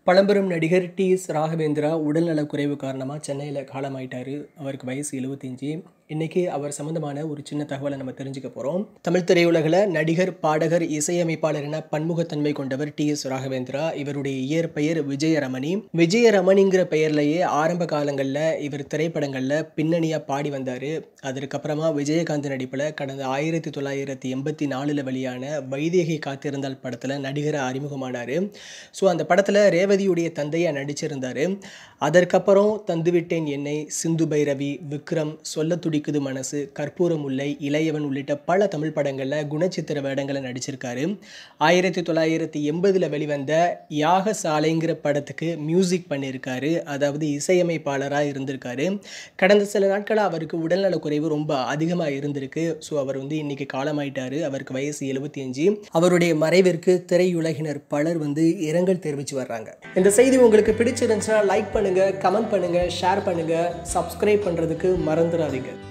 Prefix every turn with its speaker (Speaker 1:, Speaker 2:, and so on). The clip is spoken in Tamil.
Speaker 1: பழம்பெரும் நடிகர் டி எஸ் ராகவேந்திரா உடல்நலக் குறைவு காரணமாக சென்னையில் காலமாயிட்டாரு அவருக்கு வயசு எழுபத்தஞ்சி இன்னைக்கு அவர் சம்மந்தமான ஒரு சின்ன தகவலை நம்ம தெரிஞ்சுக்க போகிறோம் தமிழ் திரையுலகில் நடிகர் பாடகர் இசையமைப்பாளர் என பன்முகத்தன்மை கொண்டவர் டி எஸ் ராகவேந்திரா இவருடைய இயற்பெயர் விஜயரமணி விஜயரமணிங்கிற பெயர்லேயே ஆரம்ப காலங்களில் இவர் திரைப்படங்களில் பின்னணியாக பாடி வந்தார் அதற்கப்புறமா விஜயகாந்த் நடிப்பில் கடந்த ஆயிரத்தி தொள்ளாயிரத்தி எண்பத்தி நாலில் வெளியான வைதேகி காத்திருந்தால் படத்தில் நடிகரை அறிமுகமானார் ஸோ அந்த படத்தில் ரேவதியுடைய தந்தையாக நடிச்சிருந்தார் அதற்கப்புறம் தந்துவிட்டேன் என்னை சிந்து பைரவி விக்ரம் சொல்ல துடிக்குது மனசு கற்பூர முல்லை இளையவன் உள்ளிட்ட பல தமிழ் படங்களில் குணச்சித்திர வேடங்களை நடிச்சிருக்காரு ஆயிரத்தி தொள்ளாயிரத்தி எண்பதில் வெளிவந்த யாக சாலைங்கிற படத்துக்கு மியூசிக் பண்ணியிருக்காரு அதாவது இசையமைப்பாளராக இருந்திருக்காரு கடந்த சில நாட்களாக அவருக்கு உடல்நலக் குறைவு ரொம்ப அதிகமாக இருந்திருக்கு ஸோ அவர் வந்து இன்னைக்கு காலமாயிட்டாரு அவருக்கு வயசு எழுபத்தி அஞ்சு அவருடைய மறைவிற்கு திரையுலகினர் பலர் வந்து இரங்கல் தெரிவித்து வர்றாங்க இந்த செய்தி உங்களுக்கு பிடிச்சிருந்துச்சுன்னா லைக் பண்ணுங்க கமெண்ட் பண்ணுங்க ஷேர் பண்ணுங்க சப்ஸ்கிரைப் பண்ணுறதுக்கு மறந்துடாதீங்க